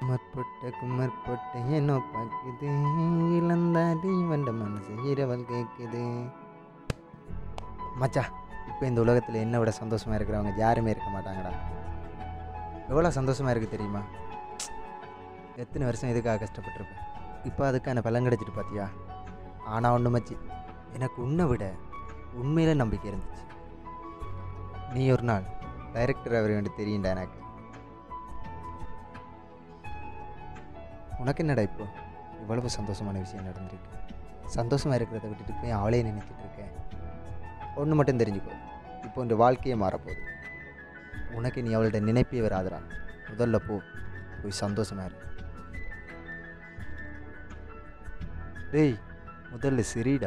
குமர் பொட்ட குமர் பொட்ட என்ன பார்க்குது இளந்தாடி வந்த மனசு இரவல் கேட்குது மச்சா இப்போ இந்த உலகத்தில் என்னை விட சந்தோஷமாக இருக்கிறவங்க யாருமே இருக்க மாட்டாங்கடா எவ்வளோ சந்தோஷமாக இருக்குது தெரியுமா எத்தனை வருஷம் இதுக்காக கஷ்டப்பட்டிருப்பேன் இப்போ அதுக்கான பலன் கிடைச்சிட்டு பார்த்தியா ஆனால் ஒன்று மச்சி எனக்கு உன்னை விட உண்மையில நம்பிக்கை இருந்துச்சு நீ ஒரு நாள் டைரக்டர் அவர் வேண்டி தெரியும்டா எனக்கு உனக்கு என்னடா இப்போ இவ்வளவு சந்தோஷமான விஷயம் நடந்திருக்கு சந்தோஷமாக இருக்கிறத விட்டுட்டு போய் அவளே நினைச்சிட்டு இருக்கேன் ஒன்று மட்டும் தெரிஞ்சுக்கோ இப்போ இந்த வாழ்க்கையே மாறப்போகுது உனக்கு நீ அவள்கிட்ட நினைப்பே வராதுடா முதல்ல போ போய் சந்தோஷமா இரு டேய் முதல்ல சிரிடா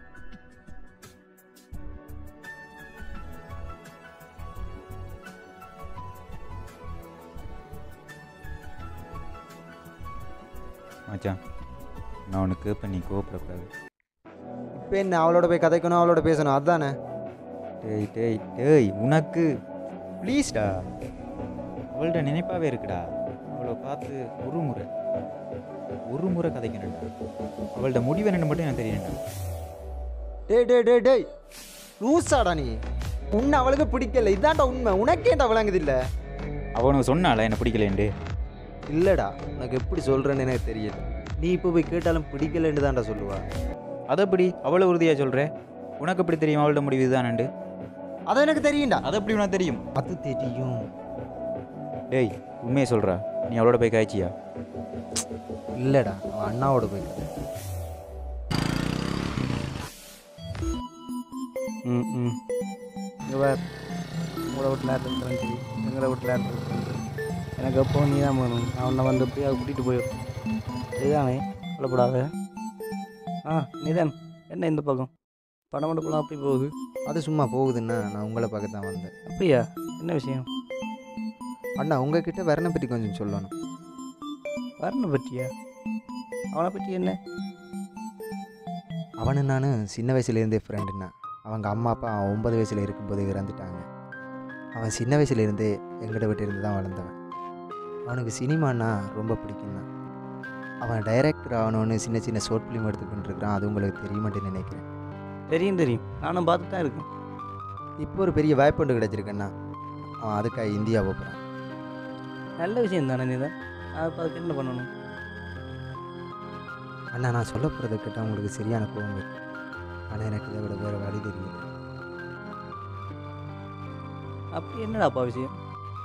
மச்சான் நான் உனக்கு இப்போ நீ கோவப்படக்கூடாது இப்போ என்ன அவளோட போய் கதைக்கணும் அவளோட பேசணும் அதானே டேய் டேய் டேய் உனக்கு ப்ளீஸ்டா அவள்கிட்ட நினைப்பாவே இருக்குடா அவளை பார்த்து ஒரு முறை ஒரு முறை கதைக்கணும்டா அவள்கிட்ட முடிவு என்னன்னு மட்டும் எனக்கு தெரியணும்டா டேய் டேய் டேய் டேய் லூசாடா நீ உன்னை அவளுக்கு பிடிக்கல இதான்டா உண்மை உனக்கேண்டா விளங்குது இல்லை அவனுக்கு சொன்னால என்ன பிடிக்கலேண்டு இல்லைடா உனக்கு எப்படி சொல்கிறேன்னு எனக்கு தெரியல நீ இப்போ போய் கேட்டாலும் பிடிக்கலன்னு தான்டா சொல்லுவா அதை எப்படி அவ்வளோ உறுதியாக சொல்கிற உனக்கு எப்படி தெரியும் அவள்கிட்ட முடிவு இதுதானண்டு அது எனக்கு தெரியும்டா அது எப்படி உனக்கு தெரியும் அது தெரியும் டேய் உண்மையை சொல்கிறா நீ அவளோட போய் காய்ச்சியா இல்லைடா அவன் அண்ணாவோட போய் கதை ம் ம் இங்கே வேறு உங்களோட வீட்டில் யார் இருக்கிறேன்னு சரி எங்களோட வீட்டில் யார் இருக்கிறேன்னு சரி எனக்கு எப்போ நீ தான் வேணும் நான் உன்னை வந்து போய் அதை கூட்டிகிட்டு போயிடும் சரிதானே சொல்லக்கூடாது ஆ நீதான் என்ன இந்த பக்கம் பணம் மட்டும் அப்படி போகுது அது சும்மா போகுதுன்னா நான் உங்களை பார்க்க தான் வந்தேன் அப்படியா என்ன விஷயம் அண்ணா உங்ககிட்ட வரணை பற்றி கொஞ்சம் சொல்லணும் வரணை பற்றியா அவனை பற்றி என்ன அவனு நான் சின்ன வயசுலேருந்தே ஃப்ரெண்டுண்ணா அவங்க அம்மா அப்பா அவன் ஒன்பது வயசில் இருக்கும்போது இறந்துட்டாங்க அவன் சின்ன வயசுலேருந்தே எங்கிட்ட விட்டு இருந்து தான் வளர்ந்தவன் அவனுக்கு சினிமான்னா ரொம்ப பிடிக்கும்ண்ணா அவன் டைரக்டர் ஆகணும்னு சின்ன சின்ன ஷார்ட் ஃபிலிம் எடுத்துக்கிட்டு இருக்கிறான் அது உங்களுக்கு தெரியுமாட்டு நினைக்கிறேன் தெரியும் தெரியும் நானும் பார்த்து தான் இருக்கேன் இப்போ ஒரு பெரிய வாய்ப்பு ஒன்று கிடச்சிருக்கேண்ணா அவன் அதுக்காக இந்தியா போகிறான் நல்ல விஷயம் தானே நீ தான் அதை அதுக்கு என்ன பண்ணணும் அண்ணா நான் சொல்ல போகிறத கேட்டால் உங்களுக்கு சரியான கோவம் வரும் ஆனால் எனக்கு இதை விட வேறு வழி தெரியல அப்படி என்னடாப்பா விஷயம்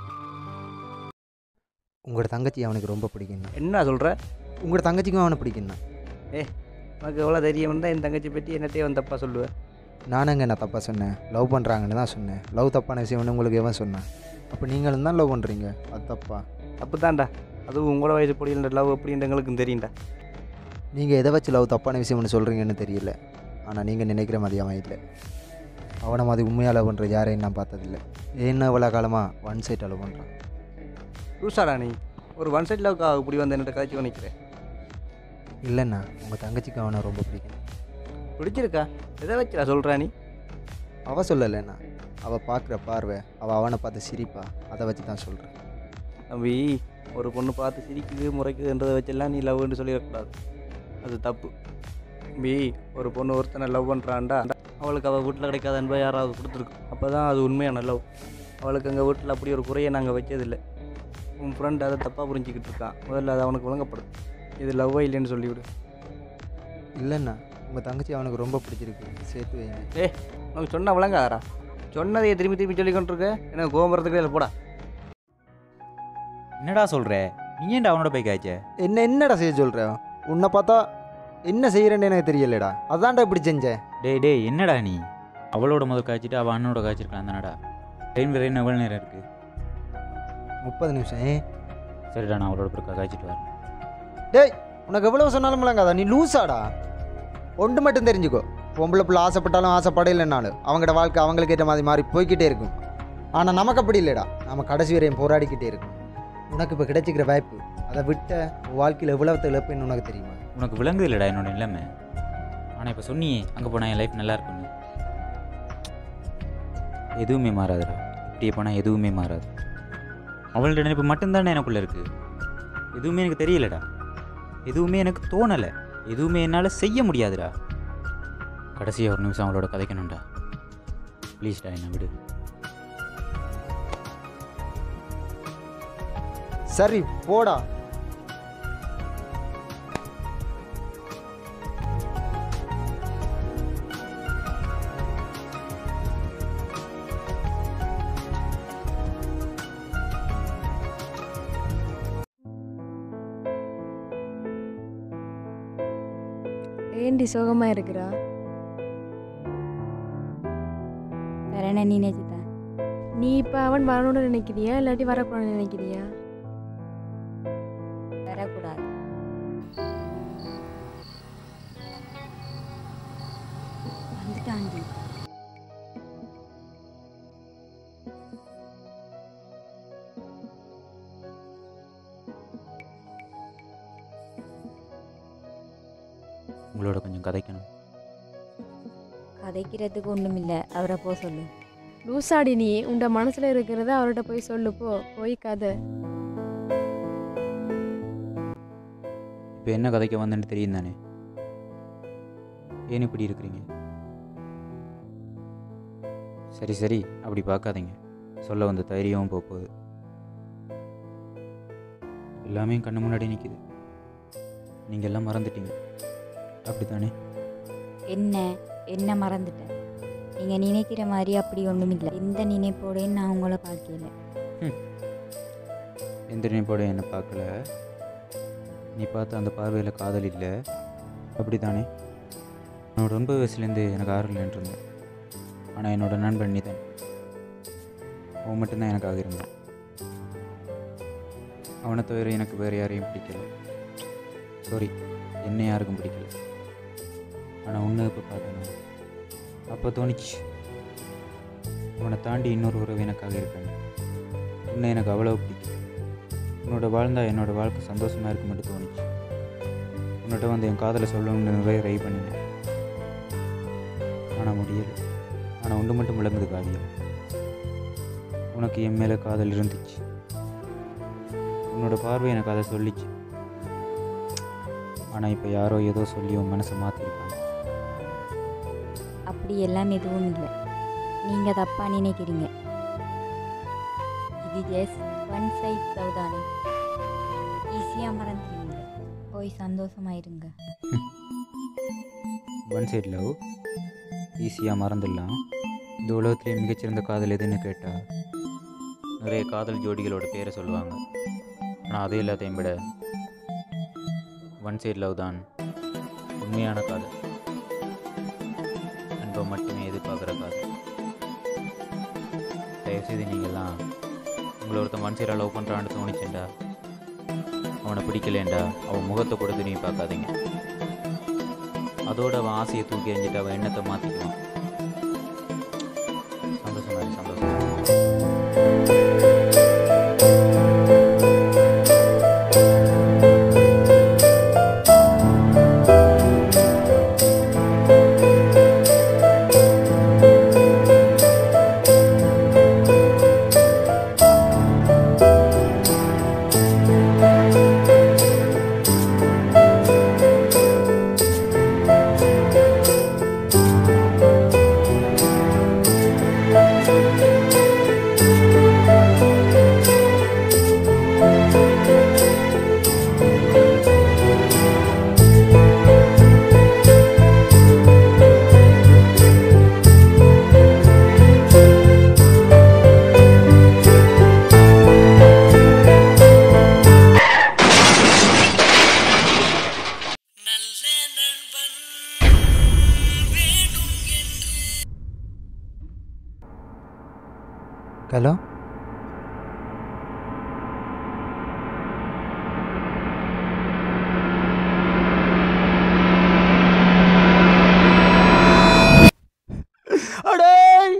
உங்களோட தங்கச்சி அவனுக்கு ரொம்ப பிடிக்கும்ண்ணா என்ன சொல்கிற உங்களோட தங்கச்சிக்கும் அவனை பிடிக்கும்ண்ணா உனக்கு எவ்வளோ தெரியும் தான் என் தங்கச்சி பற்றி என்னட்டே வந்து தப்பா சொல்லுவேன் நானுங்க நான் தப்பாக சொன்னேன் லவ் பண்ணுறாங்கன்னு தான் சொன்னேன் லவ் தப்பான விஷயம்னு உங்களுக்கு எவன் சொன்னேன் அப்போ நீங்களும் தான் லவ் பண்ணுறீங்க அது தப்பா அப்படித்தான்டா அதுவும் உங்களோட வயசு பொடியில் லவ் அப்படின்ற எங்களுக்கும் தெரியும்டா நீங்கள் எதை வச்சு லவ் தப்பான விஷயம்னு சொல்கிறீங்கன்னு தெரியல ஆனால் நீங்கள் நினைக்கிற மாதிரி அவன் இல்லை அவனை மாதிரி உண்மையாக லவ் பண்ணுற யாரையும் நான் பார்த்ததில்ல என்ன இவ்வளோ காலமாக ஒன் சைட் லவ் பண்ணுறான் லூசாடா நீ ஒரு ஒன் சைட் லவ்க்காக இப்படி வந்து என்னட்ட கழிச்சு நினைக்கிறேன் இல்லைண்ணா உங்கள் தங்கச்சிக்கு அவனை ரொம்ப பிடிக்கும் பிடிச்சிருக்கா எதை வச்சுடா சொல்கிறா நீ அவள் சொல்லலைண்ணா அவள் பார்க்குற பார்வை அவள் அவனை பார்த்து சிரிப்பா அதை வச்சு தான் சொல்கிறேன் தம்பி ஒரு பொண்ணு பார்த்து சிரிக்குது முறைக்குதுன்றதை வச்செல்லாம் நீ லவ்னு சொல்லிடக்கூடாது அது தப்பு தம்பி ஒரு பொண்ணு ஒருத்தனை லவ் பண்ணுறான்டா அவளுக்கு அவள் வீட்டில் கிடைக்காத அன்பை யாராவது கொடுத்துருக்கு அப்போ தான் அது உண்மையான லவ் அவளுக்கு எங்கள் வீட்டில் அப்படி ஒரு குறையை நாங்கள் வச்சதில்லை உன் ஃப்ரெண்ட் அதை தப்பாக புரிஞ்சிக்கிட்டு இருக்கான் முதல்ல அது அவனுக்கு விளங்கப்படும் இது லவ்வே இல்லைன்னு சொல்லிவிடு இல்லைண்ணா உங்கள் தங்கச்சி அவனுக்கு ரொம்ப பிடிச்சிருக்கு சேர்த்து வைங்க ஏ உனக்கு சொன்ன விளங்காதடா சொன்னதையே திரும்பி திரும்பி சொல்லி கொண்டிருக்க எனக்கு கோபுரத்துக்கு இல்லை போடா என்னடா சொல்கிற நீ ஏன்டா அவனோட போய் காய்ச்ச என்ன என்னடா செய்ய சொல்கிற உன்னை பார்த்தா என்ன செய்கிறேன்னு எனக்கு தெரியலடா அதான்டா இப்படி செஞ்சேன் டேய் டேய் என்னடா நீ அவளோட முதல் காய்ச்சிட்டு அவள் அண்ணனோட காய்ச்சிருக்கலாம் தானடா டைம் வேறு என்ன எவ்வளோ நேரம் இருக்குது முப்பது நிமிஷம் ஏ சரிடா நான் அவளோட பிறக்கா காய்ச்சிட்டு வரேன் டேய் உனக்கு எவ்வளவு சொன்னாலும் விளங்காதா நீ லூசாடா ஒன்று மட்டும் தெரிஞ்சுக்கோ பொம்பளை பிள்ளை ஆசைப்பட்டாலும் ஆசைப்படலைன்னாலும் அவங்களோட வாழ்க்கை அவங்களுக்கு ஏற்ற மாதிரி மாறி போய்க்கிட்டே இருக்கும் ஆனால் நமக்கு அப்படி இல்லைடா நம்ம கடைசி வரையும் போராடிக்கிட்டே இருக்கும் உனக்கு இப்போ கிடைச்சிக்கிற வாய்ப்பு அதை விட்ட உன் வாழ்க்கையில் எவ்வளவு இழப்புன்னு உனக்கு தெரியுமா உனக்கு விளங்குது இல்லைடா என்னோட நிலைமை ஆனால் இப்போ சொன்னியே அங்கே போனால் என் லைஃப் நல்லா இருக்கும்னு எதுவுமே மாறாதுடா இப்படியே போனால் எதுவுமே மாறாது அவளோட நினைப்பு மட்டும்தானே எனக்குள்ளே இருக்குது எதுவுமே எனக்கு தெரியலடா எதுவுமே எனக்கு தோணலை எதுவுமே என்னால் செய்ய முடியாதுடா கடைசியாக ஒரு நிமிஷம் அவளோட கதைக்கணும்டா ப்ளீஸ்டா என்ன விடு சரி போடா ஏண்டி சோகமா இருக்கிறா வேற என்ன நீ நினைச்சுட்ட நீ இப்போ அவன் வரணும்னு நினைக்கிறியா இல்லாட்டி வரக்கூடாதுன்னு நினைக்கிறியா வரக்கூடாது வந்துட்டாண்டி உங்களோட கொஞ்சம் கதைக்கணும் கதைக்கிறதுக்கு ஒன்றும் இல்லை அவரை போக சொல்லு லூசாடி நீ உண்ட மனசுல இருக்கிறத அவர்கிட்ட போய் சொல்லு போ போய் கதை இப்போ என்ன கதைக்க வந்தேன்னு தெரியும் தானே ஏன் இப்படி இருக்கிறீங்க சரி சரி அப்படி பார்க்காதீங்க சொல்ல வந்த தைரியமும் போக போகுது எல்லாமே என் கண்ணு முன்னாடி நிற்கிது நீங்கள் எல்லாம் மறந்துட்டீங்க அப்படித்தானே என்ன என்ன மறந்துட்டேன் நீங்கள் நினைக்கிற மாதிரி அப்படி ஒன்றும் இல்லை எந்த நினைப்போடையும் நான் உங்களை பார்க்கல எந்த நினைப்போட என்னை பார்க்கல நீ பார்த்த அந்த பார்வையில் காதல் இல்லை அப்படித்தானே என்னோட ஒன்பது வயசுலேருந்து எனக்கு ஆறுல இருந்தேன் ஆனால் என்னோட நண்பன் நீதான் அவன் மட்டும்தான் எனக்காக இருந்தான் அவனை தவிர எனக்கு வேறு யாரையும் பிடிக்கல சாரி என்னை யாருக்கும் பிடிக்கல ஆனால் உன்னை இப்போ பார்த்தேன் அப்போ தோணிச்சு அவனை தாண்டி இன்னொரு உறவு எனக்காக இருக்காங்க உன்னை எனக்கு அவ்வளோ பிடிக்கும் உன்னோட வாழ்ந்தா என்னோட வாழ்க்கை சந்தோஷமாக இருக்கும் மட்டும் தோணுச்சு உன்னிட்ட வந்து என் காதலை சொல்லணும்னு நிறைய ட்ரை பண்ணினேன் ஆனால் முடியலை ஆனால் ஒன்று மட்டும் விளங்குது காவியம் உனக்கு என் மேலே காதல் இருந்துச்சு உன்னோட பார்வை எனக்கு அதை சொல்லிச்சு ஆனால் இப்போ யாரோ ஏதோ சொல்லி உன் மனசை மாற்றிருக்காங்க அப்படி எல்லாம் எதுவும் இல்லை நீங்கள் தப்பாக நினைக்கிறீங்க இது ஜஸ்ட் ஒன் சைட் லவ் தானே ஈஸியாக மறந்துடுவீங்க போய் சந்தோஷமாயிருங்க ஒன் சைட் லவ் ஈஸியாக மறந்துடலாம் இந்த உலகத்திலே மிகச்சிறந்த காதல் எதுன்னு கேட்டால் நிறைய காதல் ஜோடிகளோட பேரை சொல்லுவாங்க ஆனால் அது எல்லாத்தையும் விட ஒன் சைட் லவ் தான் உண்மையான காதல் அன்பை மட்டுமே எதிர்பார்க்குற காதல் தயவுசெய்து நீங்கள்லாம் உங்களை ஒருத்தன் ஒன் சைடாக லவ் பண்ணுறான்னு தோணிச்சுண்டா அவனை பிடிக்கலேண்டா அவன் முகத்தை கூட திரும்பி பார்க்காதீங்க அதோட அவன் ஆசையை தூக்கி எறிஞ்சிட்டு அவன் எண்ணத்தை மாற்றிக்குவான் சந்தோஷமா இரு, சந்தோஷமா இரு. ஹலோ அடேய்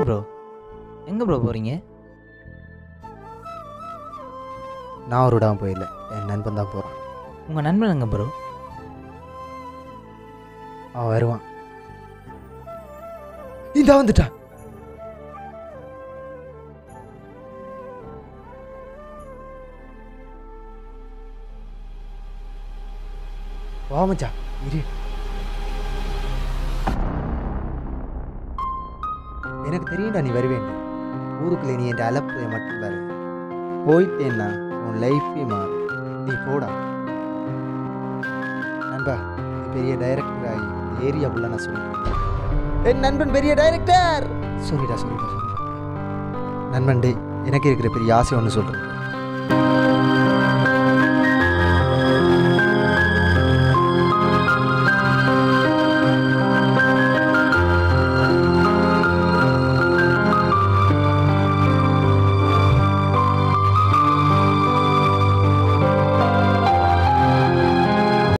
ப்ரோ எங்கே ப்ரோ போகிறீங்க நான் ஒரு இடம் போயிடல என் நண்பன் தான் போகிறான் உங்கள் நண்பன் எங்கே ப்ரோ அவன் வருவான் இந்த வந்துட்டான் வா மச்சான் இரு எனக்கு தெரியும்டா நீ வருவேன்னு ஊருக்குள்ள நீ என் அலப்பு மட்டும் பாரு போயிட்டேன்னா உன் லைஃபே மாறும் நீ போடா நண்பா நீ பெரிய டைரக்டர் ஆகி ஏரியா ஃபுல்லாக நான் சொல்லுவேன் என் நண்பன் பெரிய டைரக்டர் சொல்லிடா சொல்லிடா சொல்லிடா நண்பன் டேய் எனக்கு இருக்கிற பெரிய ஆசை ஒன்று சொல்கிறேன்